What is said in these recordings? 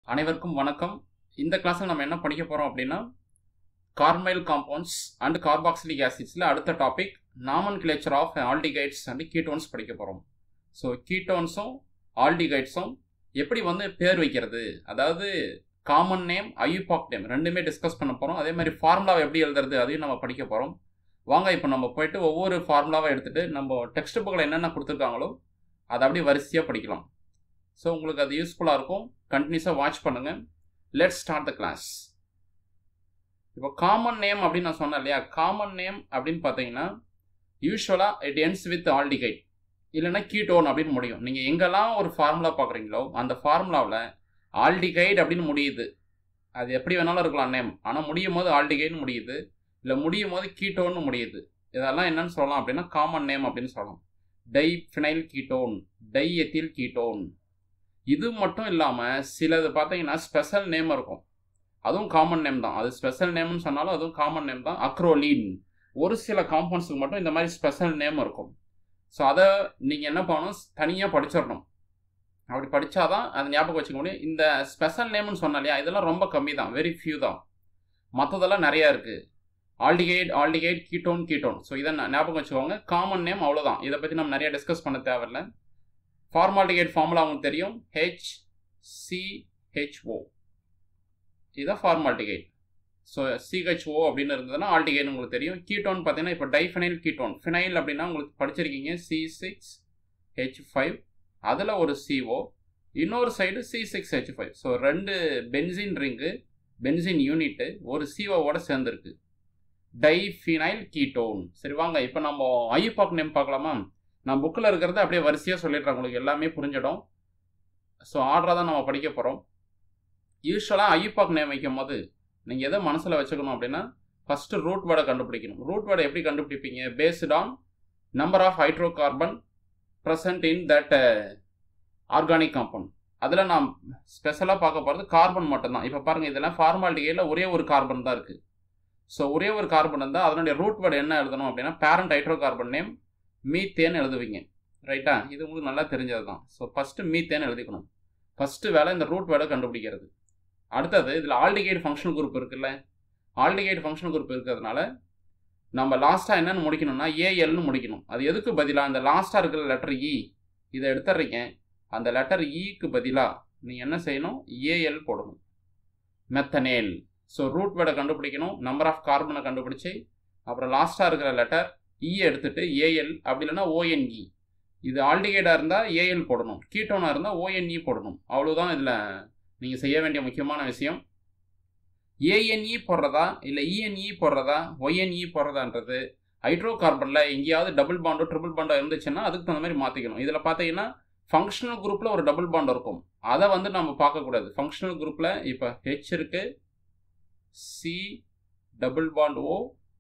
அனைவருக்கும் வணக்கம் இந்த கிளாஸில் நம்ம என்ன படிக்க போகிறோம் அப்படின்னா கார்மைல் காம்பவுண்ட்ஸ் அண்ட் கார்பாக்சிலிக் ஆசிட்ஸில் அடுத்த topic nomenclature of aldehydes and ketones படிக்க போகிறோம் ஸோ கீட்டோன்ஸும் ஆல்டிகைட்ஸும் எப்படி வந்து பேர் வைக்கிறது அதாவது காமன் நேம் ஐயூபாக் நேம் ரெண்டுமே டிஸ்கஸ் பண்ண போகிறோம் அதே மாதிரி ஃபார்முலாவை எப்படி எழுதுறது அதையும் நம்ம படிக்க போகிறோம் வாங்க இப்போ நம்ம போயிட்டு ஒவ்வொரு ஃபார்முலாவை எடுத்துகிட்டு நம்ம டெக்ஸ்ட் புக்கில் என்னென்ன கொடுத்துருக்காங்களோ அதை அப்படியே வரிசையாக படிக்கலாம் ஸோ உங்களுக்கு அது யூஸ்ஃபுல்லாக இருக்கும் கண்டினியூஸாக வாட்ச் பண்ணுங்கள் லெட் ஸ்டார்ட் த கிளாஸ் இப்போ காமன் நேம் அப்படின்னு நான் சொன்னேன் இல்லையா காமன் நேம் அப்படின்னு பார்த்தீங்கன்னா யூஸ்வலாக இட் என்ஸ் வித் ஆல்டிகைட் இல்லைன்னா கீட்டோன் அப்படின்னு முடியும் நீங்கள் எங்கெல்லாம் ஒரு ஃபார்முலா பார்க்குறீங்களோ அந்த ஃபார்முலாவில் ஆல்டிகைட் அப்படின்னு முடியுது அது எப்படி வேணாலும் இருக்கலாம் நேம் ஆனால் முடியும் போது ஆல்டிகைட்னு முடியுது இல்லை முடியும் போது கீட்டோன்னு முடியுது இதெல்லாம் என்னன்னு சொல்லலாம் அப்படின்னா காமன் நேம் அப்படின்னு சொல்லலாம் diphenyl ketone diethyl ketone இது மட்டும் இல்லாமல் சிலது பார்த்தீங்கன்னா ஸ்பெஷல் நேம் இருக்கும் அதுவும் காமன் நேம் தான் அது ஸ்பெஷல் நேம்னு சொன்னாலும் அதுவும் காமன் நேம் தான் அக்ரோலின் ஒரு சில காம்பவுண்ட்ஸுக்கு மட்டும் இந்த மாதிரி ஸ்பெஷல் நேம் இருக்கும் ஸோ அதை நீங்கள் என்ன பண்ணணும் தனியாக படிச்சிடணும் அப்படி படித்தாதான் அதை ஞாபகம் வச்சுக்க முடியும் இந்த ஸ்பெஷல் நேம்னு சொன்னா இல்லையா இதெல்லாம் ரொம்ப கம்மி தான் வெரி ஃபியூ தான் மற்றதெல்லாம் நிறையா இருக்குது aldehyde aldehyde ketone ketone so இதை ஞாபகம் வச்சுக்கோங்க காமன் நேம் அவ்வளோதான் இதை பற்றி நம்ம நிறைய டிஸ்கஸ் பண்ண தேவையில்லை ஃபார்மால்டிகைட் ஃபார்முலா உங்களுக்கு தெரியும் ஹெச் சிஹெச்ஓ இதுதான் ஃபார்மால்டிகைட் ஸோ சிஹெச்ஓ அப்படின்னு இருந்ததுன்னா ஆல்டிகைட் உங்களுக்கு தெரியும் கீட்டோன் பார்த்தீங்கன்னா இப்போ டைஃபினைல் கீட்டோன் ஃபினைல் அப்படின்னா உங்களுக்கு படிச்சிருக்கீங்க சி சிக்ஸ் ஹெச் ஃபைவ் அதில் ஒரு சிஓ இன்னொரு side C six H five so ரெண்டு பென்சின் ரிங்கு பென்சின் யூனிட்டு ஒரு சிஓவோட சேர்ந்துருக்கு டைஃபினைல் கீட்டோன் சரி வாங்க இப்போ நம்ம ஐயூபாக் நேம் பார்க்கலாமா நான் புக்கில் இருக்கிறத அப்படியே வரிசையாக சொல்லிடுறேன் உங்களுக்கு எல்லாமே புரிஞ்சிடும் ஸோ ஆர்டராக தான் நம்ம படிக்க போகிறோம் யூஸ்வலாக ஐயூபாக் நேம் வைக்கும் போது நீங்கள் எதை மனசில் வச்சுக்கணும் அப்படின்னா ஃபஸ்ட்டு ரூட் வேர்டை கண்டுபிடிக்கணும் ரூட் வேர்டை எப்படி கண்டுபிடிப்பீங்க based on number of hydrocarbon present in that organic compound அதில் நான் ஸ்பெஷலாக பார்க்க போகிறது கார்பன் மட்டும்தான் இப்போ பாருங்கள் இதெல்லாம் ஃபார்மாலிட்டியில் ஒரே ஒரு கார்பன் தான் இருக்குது ஸோ ஒரே ஒரு கார்பன் இருந்தால் அதனுடைய ரூட் வேர்டு என்ன எழுதணும் அப்படின்னா parent hydrocarbon name methane எழுதுவீங்க ரைட்டா இது உங்களுக்கு நல்லா தெரிஞ்சது தான் ஸோ ஃபஸ்ட்டு மீத்தேன் எழுதிக்கணும் ஃபஸ்ட்டு வேலை இந்த ரூட் வேர்டை கண்டுபிடிக்கிறது அடுத்தது இதில் ஆல்டிகைட் ஃபங்க்ஷன் குரூப் இருக்குல்ல ஆல்டிகைட் ஃபங்க்ஷன் குரூப் இருக்கிறதுனால நம்ம லாஸ்ட்டாக என்னென்னு முடிக்கணும்னா ஏஎல்னு முடிக்கணும் அது எதுக்கு பதிலாக அந்த லாஸ்ட்டாக இருக்கிற லெட்டர் இ இதை எடுத்துடுறீங்க அந்த லெட்டர் இக்கு பதிலாக நீங்கள் என்ன செய்யணும் ஏஎல் போடணும் மெத்தனேல் ஸோ ரூட் வேர்டை கண்டுபிடிக்கணும் நம்பர் ஆஃப் கார்பனை கண்டுபிடிச்சி அப்புறம் லாஸ்ட்டாக இருக்கிற லெட்டர் இ எடுத்துட்டு ஏஎல் அப்படி இல்லைன்னா ஓஎன்இ இது ஆல்டிகைடாக இருந்தால் ஏஎல் போடணும் கீட்டோனாக இருந்தால் ஓஎன்இ போடணும் அவ்வளோதான் இதில் நீங்கள் செய்ய வேண்டிய முக்கியமான விஷயம் ஏஎன்இ போடுறதா இல்லை இஎன்இ போடுறதா ஒய்என்இ போடுறதான்றது ஹைட்ரோ கார்பனில் எங்கேயாவது டபுள் பாண்டோ ட்ரிபிள் பாண்டோ இருந்துச்சுன்னா அதுக்கு தகுந்த மாதிரி மாற்றிக்கணும் இதில் பார்த்தீங்கன்னா ஃபங்க்ஷனல் குரூப்பில் ஒரு டபுள் பாண்ட் இருக்கும் அதை வந்து நம்ம பார்க்கக்கூடாது ஃபங்க்ஷனல் குரூப்பில் இப்போ ஹெச் இருக்குது சி டபுள் பாண்ட் ஓ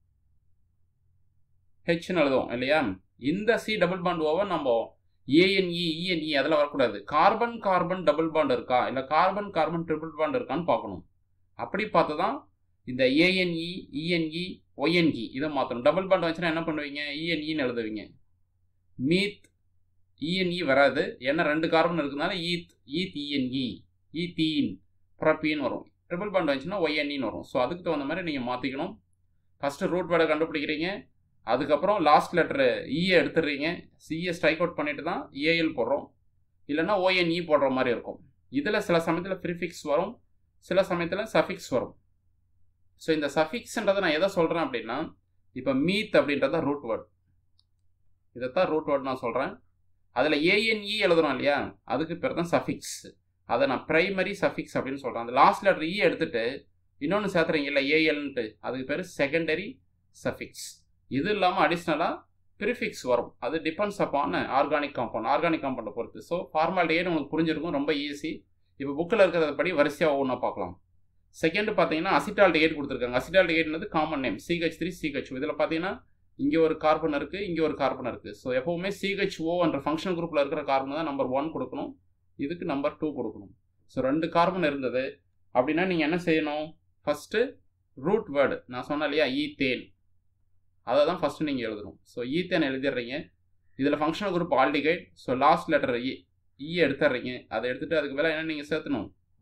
ஹெச்னு எழுதுவோம் இல்லையா இந்த சி டபுள் பாண்ட் ஓவை நம்ம ஏஎன்இ இஎன்இ அதில் வரக்கூடாது கார்பன் கார்பன் டபுள் பாண்ட் இருக்கா இல்லை கார்பன் கார்பன் ட்ரிபிள் பாண்ட் இருக்கான்னு பார்க்கணும் அப்படி பார்த்து தான் இந்த ஏஎன்இ இஎன்இ ஒய்என்இ இதை மாற்றணும் டபுள் பாண்ட் வச்சுன்னா என்ன பண்ணுவீங்க இஎன்இன்னு எழுதுவீங்க மீத் இஎன்இ வராது ஏன்னா ரெண்டு கார்பன் இருக்கிறதுனால eth eth E N E ethene propene வரும் ட்ரிபிள் பாண்ட் வந்துச்சுன்னா ஒய்என்இன்னு வரும் ஸோ அதுக்கு தகுந்த மாதிரி நீங்கள் மாற்றிக்கணும் ஃபஸ்ட்டு ரூட் வேர்டை கண்டுபிடிக்கிறீங்க அதுக்கப்புறம் லாஸ்ட் லெட்டரு இயை எடுத்துடுறீங்க சியை ஸ்ட்ரைக் அவுட் பண்ணிட்டு தான் ஏஎல் போடுறோம் இல்லைன்னா ஓஎன்இ போடுற மாதிரி இருக்கும் இதில் சில சமயத்தில் ப்ரிஃபிக்ஸ் வரும் சில சமயத்தில் சஃபிக்ஸ் வரும் ஸோ இந்த சஃபிக்ஸ்ன்றதை நான் எதை சொல்கிறேன் அப்படின்னா இப்போ மீத் அப்படின்றத ரூட் வேர்ட் இதைத்தான் ரூட் வேர்ட் நான் சொல்கிறேன் அதில் ஏஎன்இ எழுதுறோம் இல்லையா அதுக்கு பேர் தான் சஃபிக்ஸ் அதை நான் ப்ரைமரி சஃபிக்ஸ் அப்படின்னு சொல்கிறேன் அந்த லாஸ்ட் லெட்டர் இ எடுத்துட்டு இன்னொன்று சேர்த்துறீங்க இல்லை ஏஎல்ன்ட்டு அதுக்கு பேர் செகண்டரி சஃபிக்ஸ் இது இல்லாமல் அடிஷ்னலாக ப்ரிஃபிக்ஸ் வரும் அது depends upon organic compound organic காம்பவுண்டை பொறுத்து ஸோ ஃபார்மாலிட்டியே உங்களுக்கு புரிஞ்சிருக்கும் ரொம்ப ஈஸி இப்போ புக்கில் இருக்கிறத படி வரிசையாக ஒவ்வொன்றா பார்க்கலாம் செகண்ட் பார்த்தீங்கன்னா அசிட்டால்டிகேட் கொடுத்துருக்காங்க அசிட்டால்டிகேட்னது common name CH three CH இதில் பார்த்தீங்கன்னா இங்கே ஒரு கார்பன் இருக்குது இங்கே ஒரு கார்பன் இருக்குது ஸோ எப்போவுமே சிஹெச்ஓ என்ற ஃபங்க்ஷன் குரூப்பில் இருக்கிற கார்பன் தான் நம்பர் ஒன் கொடுக்கணும் இதுக்கு நம்பர் டூ கொடுக்கணும் ஸோ ரெண்டு கார்பன் இருந்தது அப்படின்னா நீங்கள் என்ன செய்யணும் ஃபஸ்ட்டு ரூட் வேர்டு நான் சொன்னேன் இல்லையா ஈத்தேன் அதை தான் ஃபஸ்ட்டு நீங்கள் எழுதணும் ஸோ ஈத்தேன் எழுதிடுறீங்க இதில் functional group aldehyde so last letter E E எடுத்துடுறீங்க அதை எடுத்துகிட்டு அதுக்கு மேலே என்ன நீங்கள் சேர்த்தணும்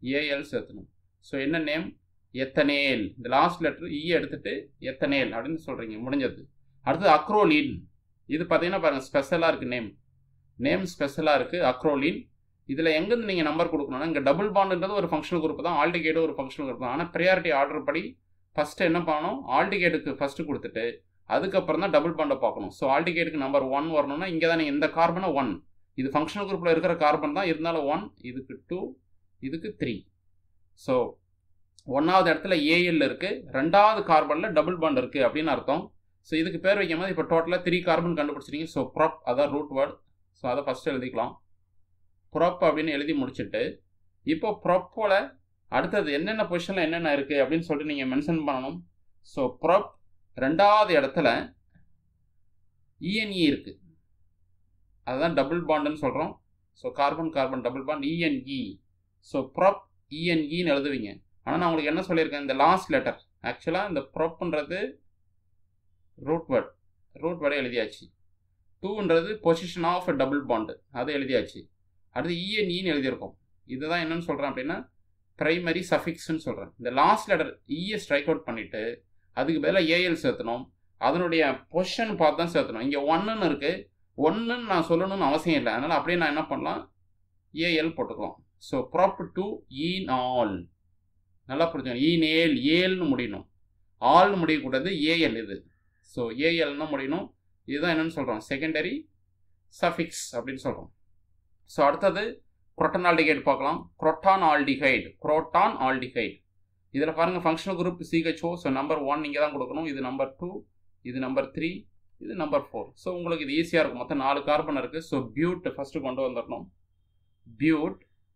ஏஎல் சேர்த்தணும் ஸோ என்ன நேம் எத்தனேல் இந்த லாஸ்ட் லெட்டர் இ எடுத்துட்டு எத்தனேல் அப்படின்னு சொல்கிறீங்க முடிஞ்சது அடுத்தது அக்ரோலின் இது பார்த்தீங்கன்னா பாருங்கள் ஸ்பெஷலாக இருக்குது நேம் நேம் ஸ்பெஷலாக இருக்குது அக்ரோலின் இதில் எங்கேருந்து நீங்கள் நம்பர் கொடுக்கணும்னா இங்கே டபுள் பாண்டுன்றது ஒரு ஃபங்க்ஷனல் குரூப் தான் ஆல்டிகேட்டு ஒரு ஃபங்க்ஷனல் குரூப் தான் ஆனால் ப்ரையாரிட்டி ஆர்டர் படி ஃபஸ்ட்டு என்ன பண்ணணும் ஆல்டிகேட்டுக்கு ஃபஸ்ட்டு கொடுத்துட்டு அதுக்கப்புறம் தான் டபுள் பாண்டை பார்க்கணும் ஸோ ஆல்டிகேட்டுக்கு நம்பர் ஒன் வரணும்னா இங்கே தான் நீங்கள் இந்த கார்பனை ஒன் இது ஃபங்க்ஷனல் குரூப்பில் இருக்கிற கார்பன் தான் இருந்தாலும் ஒன் இதுக்கு டூ இதுக்கு த்ரீ ஸோ ஒன்றாவது இடத்துல ஏஎல் இருக்குது ரெண்டாவது கார்பனில் டபுள் பாண்ட் இருக்குது அப்படின்னு அர்த்தம் ஸோ இதுக்கு பேர் வைக்கும் போது இப்போ டோட்டலாக த்ரீ கார்பன் கண்டுபிடிச்சிருக்கீங்க ஸோ ப்ராப் அதான் ரூட் வேர்ட் ஸோ அதை ஃபஸ்ட்டு எழுதிக்கலாம் ப்ராப் அப்படின்னு எழுதி முடிச்சுட்டு இப்போ ப்ராப்போட அடுத்தது என்னென்ன பொசிஷனில் என்னென்ன இருக்குது அப்படின்னு சொல்லிட்டு நீங்கள் மென்ஷன் பண்ணணும் ஸோ ப்ராப் ரெண்டாவது இடத்துல இஎன்இ இருக்குது அதுதான் டபுள் பாண்டுன்னு சொல்கிறோம் so carbon carbon double bond ENE so prop இஎன்இன்னு எழுதுவீங்க ஆனால் நான் உங்களுக்கு என்ன சொல்லியிருக்கேன் இந்த லாஸ்ட் லெட்டர் ஆக்சுவலாக இந்த ப்ராப்ன்றது ரூட் வேர்ட் ரூட் வேர்டை எழுதியாச்சு டூன்றது பொசிஷன் ஆஃப் டபுள் பாண்டு அது எழுதியாச்சு அடுத்து இஎன்இன்னு எழுதியிருக்கோம் இதுதான் என்னன்னு சொல்கிறேன் அப்படின்னா ப்ரைமரி சஃபிக்ஸ்ன்னு சொல்கிறேன் இந்த last letter E A strike out பண்ணிவிட்டு அதுக்கு பதிலாக ஏஎல் சேர்த்தணும் அதனுடைய பொசிஷன் பார்த்து தான் சேர்த்தணும் இங்கே ஒன்றுன்னு இருக்குது ஒன்றுன்னு நான் சொல்லணும்னு அவசியம் இல்லை அதனால் அப்படியே நான் என்ன பண்ணலாம் ஏஎல் போட்டுக்கலாம் so prop two ene al நல்லா புரிஞ்சுக்கணும் ஈன் ஏல் ஏல்னு முடியணும் ஆல்னு முடியக்கூடாது ஏஎல் இது ஸோ ஏஎல்னு முடியணும் இதுதான் என்னன்னு சொல்கிறோம் செகண்டரி சஃபிக்ஸ் அப்படின்னு சொல்கிறோம் ஸோ அடுத்தது குரோட்டன் ஆல்டிகைடு பார்க்கலாம் குரோட்டான் ஆல்டிகைடு குரோட்டான் ஆல்டிகைடு இதில் பாருங்கள் functional group CHO so number one இங்கே தான் கொடுக்கணும் இது நம்பர் டூ இது நம்பர் த்ரீ இது நம்பர் ஃபோர் ஸோ உங்களுக்கு இது ஈஸியாக இருக்கும் மொத்தம் நாலு கார்பன் இருக்குது ஸோ பியூட் ஃபஸ்ட்டு கொண்டு வந்துடணும் பியூட்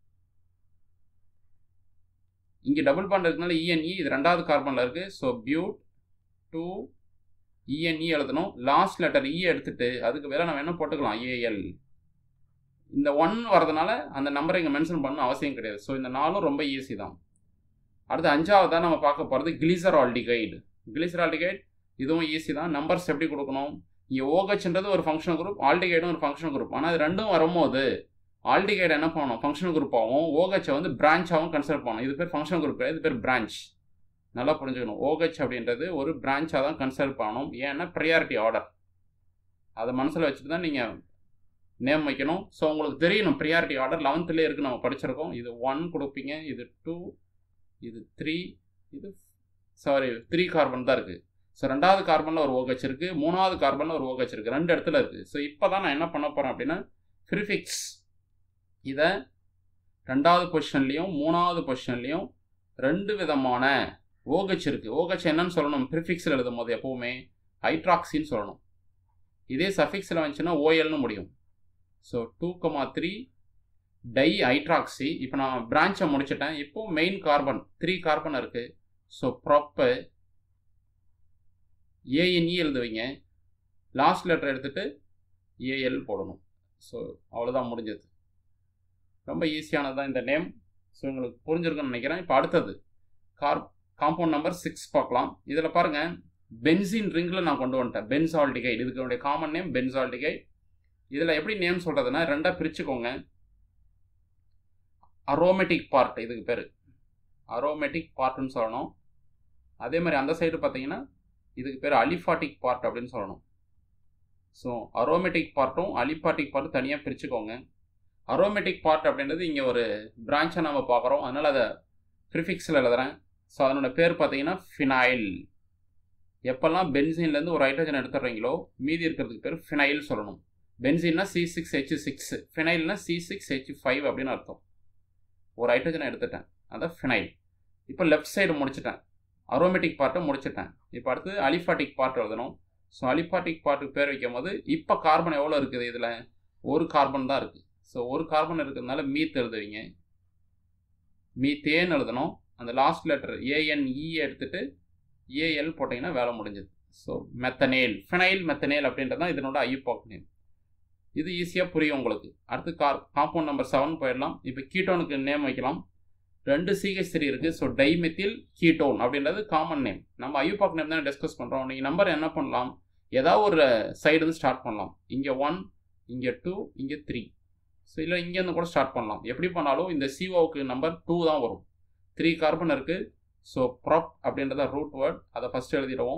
இங்கே டபுள் பாண்ட் இருக்கனால இஎன்இ இது ரெண்டாவது கார்பனில் இருக்குது ஸோ பியூட் டூ இஎன்இ எழுதணும் லாஸ்ட் லெட்டர் இ எடுத்துட்டு அதுக்கு வேலை நம்ம என்ன போட்டுக்கலாம் ஏஎல் இந்த ஒன் வரதுனால அந்த நம்பரை இங்கே மென்ஷன் பண்ணணும் அவசியம் கிடையாது ஸோ இந்த நாலும் ரொம்ப ஈஸி தான் அடுத்து அஞ்சாவதாக நம்ம பார்க்க போகிறது கிளிசர் ஆல்டிகைடு கிளிசர் ஆல்டிகைட் இதுவும் ஈஸி தான் நம்பர்ஸ் எப்படி கொடுக்கணும் இங்கே ஓகச்ன்றது ஒரு ஃபங்க்ஷனல் குரூப் ஆல்டிகைடும் ஒரு ஃபங்க்ஷனல் குரூப் ஆனால் அது ரெண்டும் வரும்போது ஆல்டிகைடு என்ன பண்ணணும் ஃபங்க்ஷனல் குரூப்பாகவும் ஓகச்சை வந்து பிரான்ச்சாகவும் கன்சிடர் பண்ணணும் இது பேர் ஃபங்க்ஷனல் குரூப் இது பேர் பிரான்ச் நல்லா புரிஞ்சுக்கணும் ஓகச் அப்படின்றது ஒரு பிரான்ச்சாக தான் கன்சிடர் பண்ணணும் ஏன்னா ப்ரையாரிட்டி ஆர்டர் அதை மனசில் வச்சுட்டு தான் நீங்கள் நேம் வைக்கணும் ஸோ உங்களுக்கு தெரியணும் ப்ரியாரிட்டி ஆர்டர் லெவன்த்துலேயே இருக்குது நம்ம படிச்சிருக்கோம் இது ஒன் கொடுப்பீங்க இது டூ இது த்ரீ இது சாரி த்ரீ கார்பன் தான் இருக்குது ஸோ ரெண்டாவது கார்பனில் ஒரு ஓகச் இருக்குது மூணாவது கார்பனில் ஒரு ஓகச் இருக்குது ரெண்டு இடத்துல இருக்குது ஸோ இப்போ தான் நான் என்ன பண்ண போகிறேன் அப்படின்னா ப்ரிஃபிக்ஸ் இதை ரெண்டாவது பொசிஷன்லேயும் மூணாவது பொசிஷன்லேயும் ரெண்டு விதமான ஓகச் இருக்குது ஓகச் என்னன்னு சொல்லணும் ப்ரிஃபிக்ஸில் எழுதும் போது எப்போவுமே ஹைட்ராக்சின்னு சொல்லணும் இதே சஃபிக்ஸில் வந்துச்சுன்னா ஓஎல்னு முடியும் so two comma three di hydroxy இப்போ நான் பிரான்ச்சை முடிச்சிட்டேன் இப்போ மெயின் கார்பன் த்ரீ கார்பன் இருக்குது ஸோ ப்ராப்பு ஏஎன்இ எழுதுவீங்க லாஸ்ட் லெட்டர் எடுத்துகிட்டு ஏஎல் போடணும் ஸோ அவ்வளோதான் முடிஞ்சது ரொம்ப ஈஸியானது தான் இந்த நேம் ஸோ உங்களுக்கு புரிஞ்சிருக்குன்னு நினைக்கிறேன் இப்போ அடுத்தது கார் காம்பவுண்ட் நம்பர் சிக்ஸ் பார்க்கலாம் இதில் பாருங்கள் பென்சின் ரிங்கில் நான் கொண்டு வந்துட்டேன் பென்சால்டிகைட் இதுக்கு காமன் நேம் பென்சால்டிகைட் இதில் எப்படி நேம் சொல்கிறதுனா ரெண்டாக பிரிச்சுக்கோங்க அரோமேட்டிக் பார்ட் இதுக்கு பேர் அரோமேட்டிக் பார்ட்டுன்னு சொல்லணும் அதே மாதிரி அந்த சைடு பார்த்தீங்கன்னா இதுக்கு பேர் அலிஃபாட்டிக் பார்ட் அப்படின்னு சொல்லணும் ஸோ அரோமேட்டிக் பார்ட்டும் அலிஃபாட்டிக் பார்ட்டும் தனியாக பிரிச்சுக்கோங்க அரோமேட்டிக் பார்ட் அப்படின்றது இங்கே ஒரு பிரான்ச்சை நம்ம பார்க்குறோம் அதனால் அதை ப்ரிஃபிக்ஸில் எழுதுறேன் ஸோ அதனோட பேர் பார்த்தீங்கன்னா ஃபினாயில் எப்போல்லாம் பென்சின்லேருந்து ஒரு ஹைட்ரஜன் எடுத்துடுறீங்களோ மீதி இருக்கிறதுக்கு பேர் ஃபினைல் சொல்லணும் பென்சின்னா சி சிக்ஸ் ஹெச் சிக்ஸ் ஃபினைல்னா சி சிக்ஸ் ஹெச் ஃபைவ் அப்படின்னு அர்த்தம் ஒரு ஹைட்ரஜனை எடுத்துட்டேன் அதான் ஃபினைல் இப்போ லெஃப்ட் சைடு முடிச்சிட்டேன் அரோமேட்டிக் பார்ட்டை முடிச்சிட்டேன் இப்போ அடுத்தது அலிஃபாட்டிக் பார்ட் எழுதணும் ஸோ அலிஃபாட்டிக் பார்ட்டுக்கு பேர் வைக்கும் போது இப்போ கார்பன் எவ்வளோ இருக்குது இதில் ஒரு கார்பன் தான் இருக்குது ஸோ ஒரு கார்பன் இருக்கிறதுனால மீத் எழுதுவீங்க மீத்தேன் எழுதணும் அந்த லாஸ்ட் லெட்டர் ஏஎன்இ எடுத்துட்டு ஏஎல் போட்டிங்கன்னா வேலை முடிஞ்சது ஸோ மெத்தனேல் ஃபினைல் மெத்தனேல் அப்படின்றது தான் இதனோட ஐயூபாக் நேம் இது ஈஸியாக புரியும் உங்களுக்கு அடுத்து கார் காம்பவுண்ட் நம்பர் செவன் போயிடலாம் இப்போ கீட்டோனுக்கு நேம் வைக்கலாம் ரெண்டு சிஹெச் த்ரீ இருக்குது ஸோ டைமெத்தில் கீட்டோன் அப்படின்றது காமன் நேம் நம்ம ஐயூபாக் நேம் தான் டிஸ்கஸ் பண்ணுறோம் நீங்கள் நம்பர் என்ன பண்ணலாம் ஏதாவது ஒரு சைடு ஸ்டார்ட் பண்ணலாம் இங்கே ஒன் இங்கே டூ இங்கே த்ரீ ஸோ இல்லை இங்கேருந்து கூட ஸ்டார்ட் பண்ணலாம் எப்படி பண்ணாலும் இந்த சிஓவுக்கு நம்பர் டூ தான் வரும் த்ரீ கார்பன் இருக்குது ஸோ ப்ரொப் அப்படின்றத ரூட் வேர்ட் அதை ஃபஸ்ட்டு எழுதிடுவோம்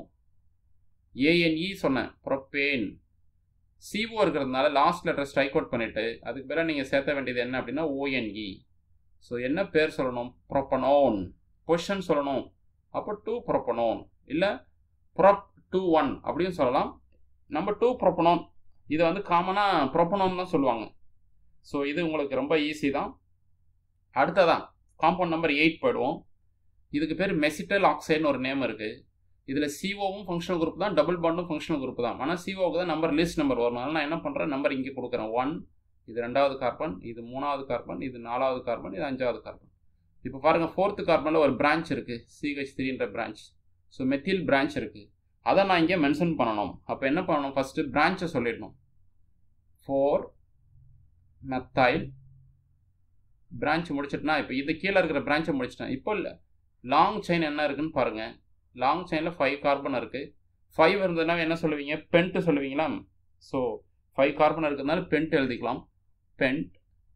ஏஎன்இ சொன்னேன் ப்ரொப்பேன் சிஓ இருக்கிறதுனால லாஸ்ட் லெட்டர் ஸ்ட்ரைக் அவுட் பண்ணிவிட்டு அதுக்கு பிறகு நீங்கள் சேர்த்த வேண்டியது என்ன அப்படின்னா ஓஎன்இ ஸோ என்ன பேர் சொல்லணும் ப்ரொப்பனோன் பொசிஷன் சொல்லணும் அப்போ டூ ப்ரொப்பனோன் இல்லை ப்ரொப் டூ ஒன் அப்படின்னு சொல்லலாம் நம்ம டூ ப்ரொப்பனோன் இதை வந்து காமனாக ப்ரொப்பனோன் தான் சொல்லுவாங்க ஸோ இது உங்களுக்கு ரொம்ப ஈஸி தான் அடுத்ததான் காம்பவுண்ட் நம்பர் எயிட் போயிடுவோம் இதுக்கு பேர் மெசிட்டல் ஆக்சைடுன்னு ஒரு நேம் இருக்குது இதில் சிஓவும் ஃபங்க்ஷனல் குரூப் தான் டபுள் பாண்டும் ஃபங்க்ஷனல் குரூப் தான் ஆனால் சிஓவுக்கு தான் நம்பர் லிஸ்ட் நம்பர் வரும் அதனால் நான் என்ன பண்ணுறேன் நம்பர் இங்கே கொடுக்குறேன் ஒன் இது ரெண்டாவது கார்பன் இது மூணாவது கார்பன் இது நாலாவது கார்பன் இது அஞ்சாவது கார்பன் இப்போ பாருங்கள் ஃபோர்த்து கார்பனில் ஒரு பிரான்ச் இருக்குது சிஹெச் த்ரீன்ற பிரான்ச் ஸோ மெத்தில் பிரான்ச் இருக்குது அதை நான் இங்கே மென்ஷன் பண்ணணும் அப்போ என்ன பண்ணணும் ஃபஸ்ட்டு பிரான்ச்சை சொல்லிடணும் ஃபோர் மெத்தைல் பிரான்ச் முடிச்சிட்டுனா இப்போ இது கீழே இருக்கிற பிரான்ச்சை முடிச்சிட்டேன் இப்போ இல்லை லாங் செயின் என்ன இருக்குன்னு பாருங்கள் லாங் செயினில் ஃபைவ் கார்பன் இருக்குது ஃபைவ் இருந்ததுனா என்ன சொல்லுவீங்க பென்ட்டு சொல்லுவீங்களா ஸோ ஃபைவ் கார்பன் இருக்கிறதுனால பென்ட் எழுதிக்கலாம் பென்ட்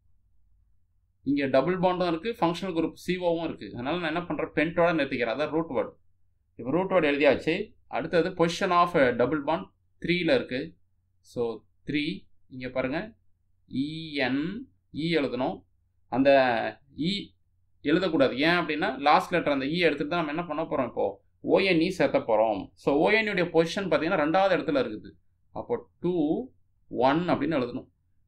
இங்கே டபுள் பாண்டும் இருக்குது ஃபங்க்ஷனல் குரூப் சிஓவும் இருக்குது அதனால் நான் என்ன பண்ணுறேன் பென்ட்டோட நிறுத்திக்கிறேன் அதான் ரூட் வேர்டு இப்போ ரூட் வேர்டு எழுதியாச்சு அடுத்தது பொசிஷன் ஆஃப் டபுள் பாண்ட் த்ரீயில் இருக்குது ஸோ த்ரீ இங்கே பாருங்கள் இஎன் இ எழுதணும் அந்த இ எழுதக்கூடாது ஏன் அப்படின்னா லாஸ்ட் லெட்டர் அந்த இ எடுத்துகிட்டு தான் நம்ம என்ன பண்ண போகிறோம் இப்போது ஓஎன்இ சேர்த்த போகிறோம் ஸோ ஓஎன்இடைய பொசிஷன் பார்த்தீங்கன்னா ரெண்டாவது இடத்துல இருக்குது அப்போ டூ ஒன் அப்படின்னு எழுதணும்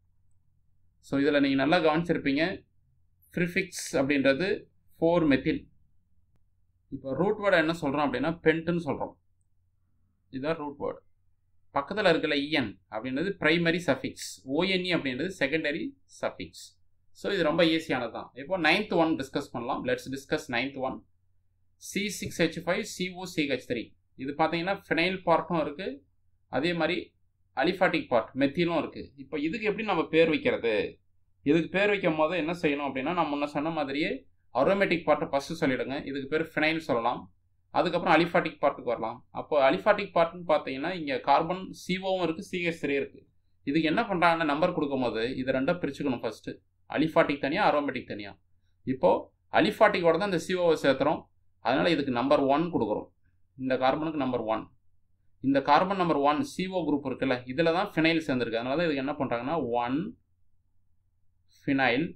ஸோ இதில் நீங்கள் நல்லா கவனிச்சிருப்பீங்க ப்ரிஃபிக்ஸ் அப்படின்றது ஃபோர் மெத்தில் இப்போ ரூட் வேர்டை என்ன சொல்கிறோம் அப்படின்னா பென்ட்டுன்னு சொல்கிறோம் இதுதான் ரூட் வேர்டு பக்கத்தில் இருக்கிற இஎன் அப்படின்றது ப்ரைமரி சஃபிக்ஸ் ஓஎன்இ அப்படின்றது செகண்டரி சஃபிக்ஸ் ஸோ இது ரொம்ப ஈஸியானது தான் இப்போ நைன்த் ஒன் டிஸ்கஸ் பண்ணலாம் let's discuss ninth one C six H five CO CH three இது பார்த்தீங்கன்னா ஃபினைல் பார்ட்டும் இருக்குது அதே மாதிரி அலிஃபாட்டிக் பார்ட் மெத்திலும் இருக்குது இப்போ இதுக்கு எப்படி நம்ம பேர் வைக்கிறது இதுக்கு பேர் வைக்கும் போது என்ன செய்யணும் அப்படின்னா நான் முன்ன சொன்ன மாதிரியே அரோமேட்டிக் பார்ட்டை ஃபஸ்ட்டு சொல்லிவிடுங்க இதுக்கு பேர் ஃபினைல் சொல்லலாம் அதுக்கப்புறம் அலிஃபாட்டிக் பார்ட்டுக்கு வரலாம் அப்போ அலிஃபாட்டிக் பார்ட்னு பார்த்தீங்கன்னா இங்கே கார்பன் சிஓவும் இருக்குது சிஹெச் த்ரீ இருக்குது இதுக்கு என்ன பண்ணுறாங்கன்னா நம்பர் கொடுக்கும்போது இது ரெண்டாக பிரிச்சுக்கணும் ஃபஸ்ட்டு அலிஃபாட்டிக் தனியாக அரோமேட்டிக் தனியாக இப்போது அலிஃபாட்டிக்கோட தான் இந்த சிஓவை சேர்த்துறோம் அதனால் இதுக்கு நம்பர் ஒன் கொடுக்குறோம் இந்த கார்பனுக்கு நம்பர் ஒன் இந்த carbon number one CO group இருக்குல்ல இதில் தான் ஃபினைல் சேர்ந்துருக்கு அதனால தான் இதுக்கு என்ன பண்ணுறாங்கன்னா ஒன் ஃபினைல்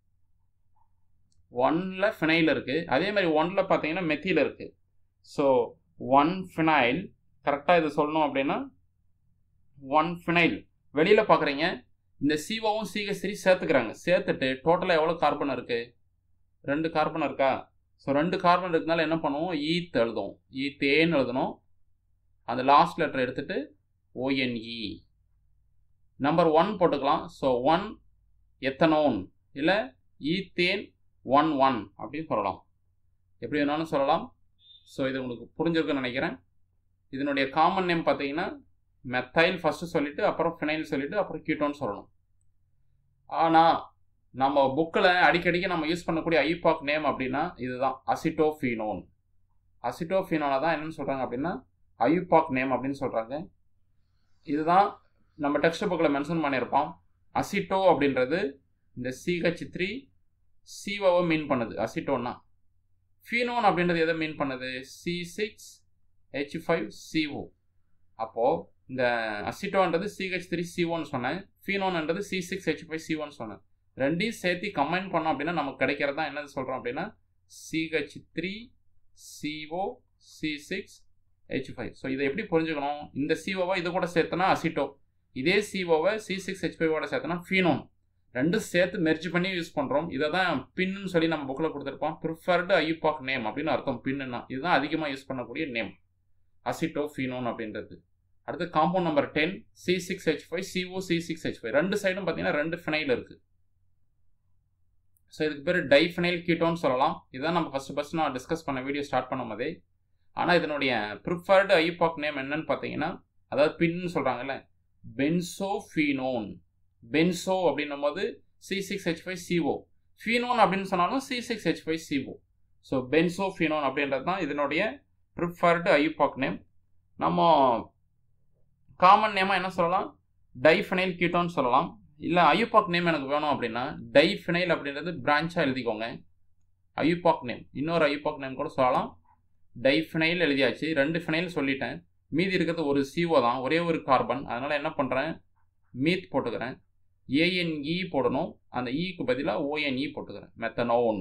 ஒன்னில் ஃபினைல் இருக்குது அதே மாதிரி ஒன்னில் பார்த்தீங்கன்னா மெத்தில் இருக்குது ஸோ ஒன் ஃபினைல் கரெக்டாக இது சொல்லணும் அப்படின்னா ஒன் ஃபினைல் வெளியில் பார்க்குறீங்க இந்த சிஓவும் சிஹெச் த்ரீ சேர்த்துக்கிறாங்க சேர்த்துட்டு டோட்டலாக எவ்வளோ கார்பன் இருக்குது ரெண்டு கார்பன் இருக்கா ஸோ ரெண்டு கார்பன் இருக்கனால என்ன பண்ணுவோம் ஈத் எழுதுவோம் ஈத்தேன்னு எழுதணும் அந்த லாஸ்ட் லெட்டர் எடுத்துகிட்டு ஓஎன்இ நம்பர் ஒன் போட்டுக்கலாம் ஸோ ஒன் எத்தனோன் இல்லை ஈத்தேன் ஒன் ஒன் அப்படின்னு சொல்லலாம் எப்படி வேணாலும் சொல்லலாம் ஸோ இது உங்களுக்கு புரிஞ்சிருக்குன்னு நினைக்கிறேன் இதனுடைய காமன் நேம் பார்த்தீங்கன்னா மெத்தைல் ஃபஸ்ட்டு சொல்லிவிட்டு அப்புறம் ஃபினைல் சொல்லிவிட்டு அப்புறம் கீட்டோன்னு சொல்லணும் ஆனால் நம்ம புக்கில் அடிக்கடிக்கு நம்ம யூஸ் பண்ணக்கூடிய ஐபாக் நேம் அப்படின்னா இதுதான் அசிட்டோஃபீனோன் அசிட்டோஃபீனோனை தான் என்னென்னு சொல்கிறாங்க அப்படின்னா ஐபாக் நேம் அப்படின்னு சொல்கிறாங்க இதுதான் நம்ம டெக்ஸ்ட் புக்கில் மென்ஷன் பண்ணியிருப்போம் அசிட்டோ அப்படின்றது இந்த சிஹெச் த்ரீ சிஓவை மீன் பண்ணுது அசிட்டோன்னா ஃபீனோன் அப்படின்றது எதை மீன் பண்ணுது C six H five CO அப்போது இந்த அசிட்டோன்றது சிஹெச் த்ரீ சிஓன்னு சொன்னேன் ஃபீனோன்ன்றது சி சிக்ஸ் ஹெச் ஃபைவ் சிஓன்னு சொன்னேன் ரெண்டையும் சேர்த்து கம்பைன் பண்ணோம் அப்படின்னா நமக்கு கிடைக்கிறது தான் என்னது சொல்கிறோம் அப்படின்னா CH three CO C six H five so இதை எப்படி புரிஞ்சுக்கணும் இந்த சிஓவை இது கூட சேர்த்தனா அசிட்டோ இதே சிஓவை சி சிக்ஸ் ஹெச் ஃபைவோட சேர்த்தனா ஃபீனோன் ரெண்டும் சேர்த்து மெர்ஜ் பண்ணி யூஸ் பண்ணுறோம் இதை தான் பின்னு சொல்லி நம்ம புக்கில் கொடுத்துருப்போம் ப்ரிஃபர்டு ஐபாக் நேம் அப்படின்னு அர்த்தம் பின்னுனா இதுதான் அதிகமாக யூஸ் பண்ணக்கூடிய நேம் அசிட்டோ ஃபீனோன் அப்படின்றது அடுத்து compound number ten C six H five CO C six H five ரெண்டு சைடும் பார்த்தீங்கன்னா ரெண்டு ஃபினைல் இருக்குது ஸோ இதுக்கு பேர் டைஃபினைல் கீட்டோன்னு சொல்லலாம் இதுதான் நம்ம ஃபஸ்ட்டு ஃபஸ்ட் நான் டிஸ்கஸ் பண்ண வீடியோ ஸ்டார்ட் பண்ணும் போதே ஆனால் இதனுடைய ப்ரிஃபர்டு ஐபாக் நேம் என்னன்னு பார்த்தீங்கன்னா அதாவது பின்னு சொல்கிறாங்கல்ல பென்சோஃபீனோன் பென்சோ அப்படின்னும் போது C six H five CO phenone அப்படின்னு சொன்னாலும் C six H five CO so benzophenone அப்படின்றது தான் இதனுடைய ப்ரிஃபர்டு ஐபாக் நேம் நம்ம காமன் நேமாக என்ன சொல்லலாம் டைஃபனைல் கீட்டோன்னு சொல்லலாம் இல்லை ஐயூபாக் நேம் எனக்கு வேணும் அப்படின்னா டைஃபினைல் அப்படின்றது பிரான்ச்சாக எழுதிக்கோங்க ஐயூபாக் நேம் இன்னொரு ஐயூபாக் நேம் கூட சொல்லலாம் டைஃபினைல் எழுதியாச்சு ரெண்டு ஃபினைல் சொல்லிட்டேன் மீதி இருக்கிறது ஒரு சிஓ தான் ஒரே ஒரு கார்பன் அதனால் என்ன பண்ணுறேன் மீத் போட்டுக்கிறேன் ஏஎன்இ போடணும் அந்த இக்கு பதிலாக ஓஎன்இ போட்டுக்கிறேன் மெத்தனோன்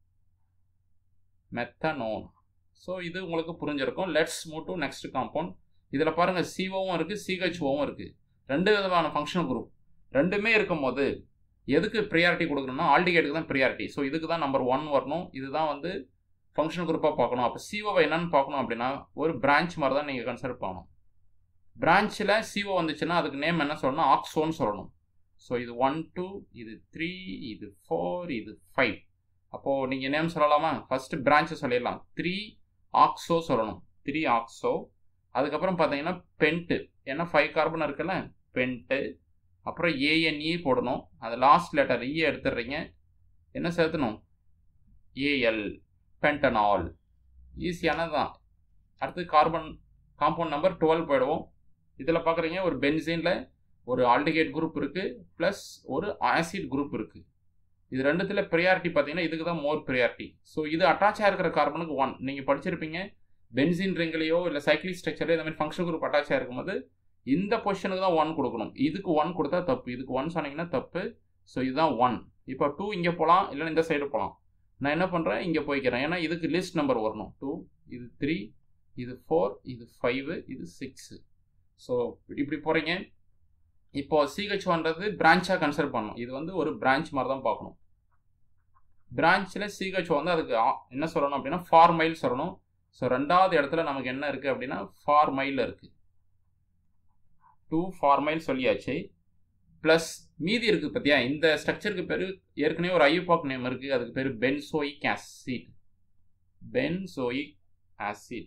மெத்தனோன் ஸோ இது உங்களுக்கு புரிஞ்சிருக்கும் let's move to next compound இதில் பாருங்கள் சிஓவும் இருக்குது சிஹெச்ஓவும் இருக்குது ரெண்டு விதமான ஃபங்க்ஷனல் குரூப் ரெண்டுமே இருக்கும்போது எதுக்கு ப்ரியாரிட்டி கொடுக்கணும்னா ஆல்டிகேட்டுக்கு தான் ப்ரியாரிட்டி ஸோ இதுக்கு தான் நம்பர் ஒன் வரணும் இதுதான் வந்து ஃபங்க்ஷனல் குரூப்பாக பார்க்கணும் அப்போ சிஓவை என்னன்னு பார்க்கணும் அப்படின்னா ஒரு பிரான்ச் மாதிரி தான் நீங்கள் கன்சிடர் பண்ணணும் பிரான்ச்சில் சிஓ வந்துச்சுன்னா அதுக்கு நேம் என்ன சொல்லணும் ஆக்ஸோன்னு சொல்லணும் ஸோ இது ஒன் டூ இது த்ரீ இது ஃபோர் இது ஃபைவ் அப்போது நீங்கள் நேம் சொல்லலாமா ஃபஸ்ட்டு பிரான்ச்சை சொல்லிடலாம் த்ரீ ஆக்ஸோ சொல்லணும் த்ரீ ஆக்ஸோ அதுக்கப்புறம் பார்த்தீங்கன்னா பென்ட்டு ஏன்னா ஃபைவ் கார்பன் இருக்குல்ல பென்ட்டு அப்புறம் ஏஎன்இ போடணும் அது லாஸ்ட் லெட்டர் இ எடுத்துடுறீங்க என்ன சேர்த்தணும் ஏஎல் பென்டனால் ஈஸியானது தான் அடுத்து கார்பன் காம்பவுண்ட் நம்பர் டுவெல் போயிடுவோம் இதில் பார்க்குறீங்க ஒரு பென்சீனில் ஒரு ஆல்டிகேட் குரூப் இருக்குது ப்ளஸ் ஒரு ஆசிட் குரூப் இருக்குது இது ரெண்டுத்தில் ப்ரியாரிட்டி பார்த்தீங்கன்னா இதுக்கு தான் மோர் ப்ரியாரிட்டி ஸோ இது அட்டாச் ஆகிருக்கிற கார்பனுக்கு ஒன் நீங்கள் படிச்சிருப்பீங்க பென்சின் ரிங்கிலையோ இல்லை சைக்கிளிக் ஸ்ட்ரக்சர்லையோ இந்த மாதிரி ஃபங்க்ஷன் குரூப் அட்டாச் ஆகிருக்கும்போது இந்த பொசிஷனுக்கு தான் ஒன் கொடுக்கணும் இதுக்கு ஒன் கொடுத்தா தப்பு இதுக்கு ஒன் சொன்னீங்கன்னா தப்பு ஸோ இதுதான் ஒன் இப்போ டூ இங்கே போகலாம் இல்லைன்னா இந்த சைடு போகலாம் நான் என்ன பண்ணுறேன் இங்கே போய்க்கிறேன் ஏன்னா இதுக்கு லிஸ்ட் நம்பர் வரணும் டூ இது த்ரீ இது ஃபோர் இது ஃபைவு இது சிக்ஸு ஸோ இப்படி போகிறீங்க இப்போ சிஹெச் ஒன்றது பிரான்ச்சாக கன்சிடர் பண்ணணும் இது வந்து ஒரு பிரான்ச் மாதிரி தான் பார்க்கணும் பிரான்ச்சில் சிஹெச் வந்து அதுக்கு என்ன சொல்லணும் அப்படின்னா ஃபார் மைல் சொல்லணும் ஸோ ரெண்டாவது இடத்துல நமக்கு என்ன இருக்குது அப்படின்னா ஃபார் மைல் இருக்குது டூ ஃபார் மைல் சொல்லியாச்சு ப்ளஸ் மீதி இருக்குது பார்த்தியா இந்த ஸ்ட்ரக்சருக்கு பேர் ஏற்கனவே ஒரு ஐயூபாக் நேம் இருக்குது அதுக்கு பேர் benzoic acid benzoic acid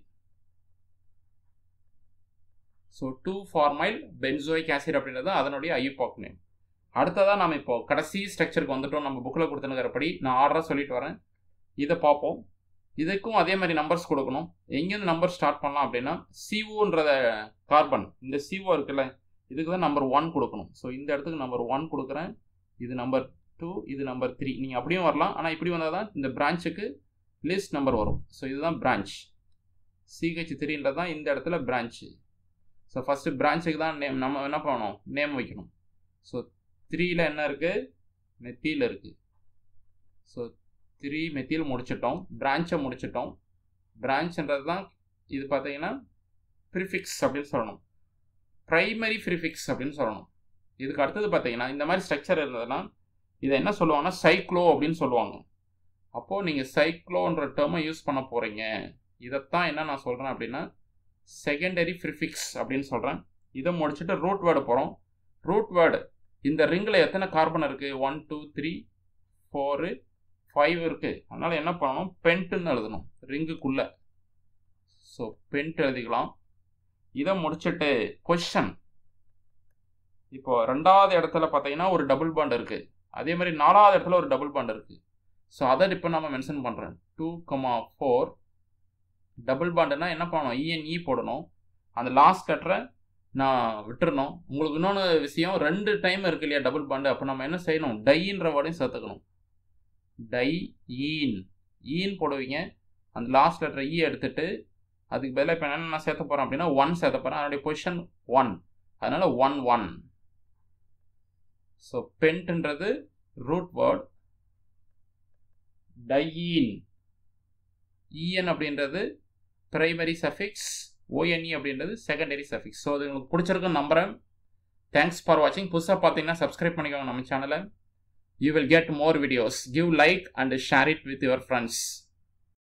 so two formyl benzoic acid அப்படின்றது அதனுடைய ஐயூபாக் நேம் அடுத்ததாக நம்ம இப்போ கடைசி ஸ்ட்ரக்சருக்கு வந்துட்டோம் நம்ம புக்கில் கொடுத்துனுக்கிறபடி நான் ஆர்டராக சொல்லிட்டு வரேன் இதை பார்ப்போம் இதுக்கும் அதே மாதிரி நம்பர்ஸ் கொடுக்கணும் எங்கேருந்து நம்பர் ஸ்டார்ட் பண்ணலாம் அப்படின்னா சிஓன்றத கார்பன் இந்த சிஓ இருக்குல்ல இதுக்கு தான் நம்பர் ஒன் கொடுக்கணும் ஸோ இந்த இடத்துக்கு நம்பர் ஒன் கொடுக்குறேன் இது நம்பர் டூ இது நம்பர் த்ரீ நீங்கள் அப்படியும் வரலாம் ஆனால் இப்படி வந்தால் தான் இந்த பிரான்ச்சுக்கு லிஸ்ட் நம்பர் வரும் ஸோ இதுதான் பிரான்ச் சிஹெச் த்ரீன்றது தான் இந்த இடத்துல பிரான்ச்சு ஸோ ஃபஸ்ட்டு பிரான்ச்சுக்கு தான் நேம் நம்ம என்ன பண்ணணும் நேம் வைக்கணும் ஸோ த்ரீயில் என்ன இருக்குது மெத்தியில் இருக்குது ஸோ த்ரீ மெத்தில் முடிச்சிட்டோம் பிரான்ச்சை முடிச்சிட்டோம் பிரான்ச்ன்றது தான் இது பார்த்தீங்கன்னா ப்ரிஃபிக்ஸ் அப்படின்னு சொல்லணும் ப்ரைமரி ப்ரிஃபிக்ஸ் அப்படின்னு சொல்லணும் இதுக்கு அடுத்தது பார்த்தீங்கன்னா இந்த மாதிரி ஸ்ட்ரக்சர் இருந்ததுன்னா இதை என்ன சொல்லுவாங்கன்னா சைக்ளோ அப்படின்னு சொல்லுவாங்க அப்போது நீங்கள் சைக்ளோன்ற டேர்மை யூஸ் பண்ண போகிறீங்க இதைத்தான் என்ன நான் சொல்கிறேன் அப்படின்னா செகண்டரி ப்ரிஃபிக்ஸ் அப்படின்னு சொல்கிறேன் இதை முடிச்சுட்டு ரூட் வேர்டு போகிறோம் ரூட் வேர்டு இந்த ரிங்கில் எத்தனை கார்பன் இருக்குது one two three four five இருக்குது அதனால் என்ன பண்ணணும் பென்ட்டுன்னு எழுதணும் ரிங்குக்குள்ளே ஸோ பென்ட் எழுதிக்கலாம் இதை முடிச்சுட்டு கொஷன் இப்போ ரெண்டாவது இடத்துல பார்த்தீங்கன்னா ஒரு டபுள் பாண்ட் இருக்குது அதே மாதிரி நாலாவது இடத்துல ஒரு டபுள் பாண்ட் இருக்குது ஸோ அதை இப்போ நம்ம மென்ஷன் பண்ணுறேன் டூ கமா ஃபோர் டபுள் பாண்டுனா என்ன பண்ணணும் இஎன்இ போடணும் அந்த லாஸ்ட் லெட்டரை நான் விட்டுறணும் உங்களுக்கு இன்னொன்று விஷயம் ரெண்டு டைம் இருக்கு இல்லையா டபுள் பாண்டு அப்போ நம்ம என்ன செய்யணும் டைன்ற வேர்டையும் சேர்த்துக்கணும் டை ஈன் ஈன் போடுவீங்க அந்த லாஸ்ட் லெட்டர் இ எடுத்துட்டு அதுக்கு பதிலாக இப்போ என்ன நான் சேர்த்த போகிறேன் அப்படின்னா ஒன் சேர்த்த போகிறேன் அதனுடைய பொசிஷன் ஒன் அதனால் ஒன் ஒன் ஸோ பென்ட்ன்றது ரூட் வேர்ட் டையின் இஎன் அப்படின்றது பிரைமரி சஃபிக்ஸ் ஓஎன்இ அப்படின்றது செகண்டரி சஃபிக்ஸ் ஸோ அது உங்களுக்கு பிடிச்சிருக்குன்னு நம்புகிறேன் தேங்க்ஸ் ஃபார் வாட்சிங் புதுசாக பார்த்தீங்கன்னா சப்ஸ்கிரைப் பண்ணிக்கோங்க நம்ம சேனலை you will get more videos give like and share it with your friends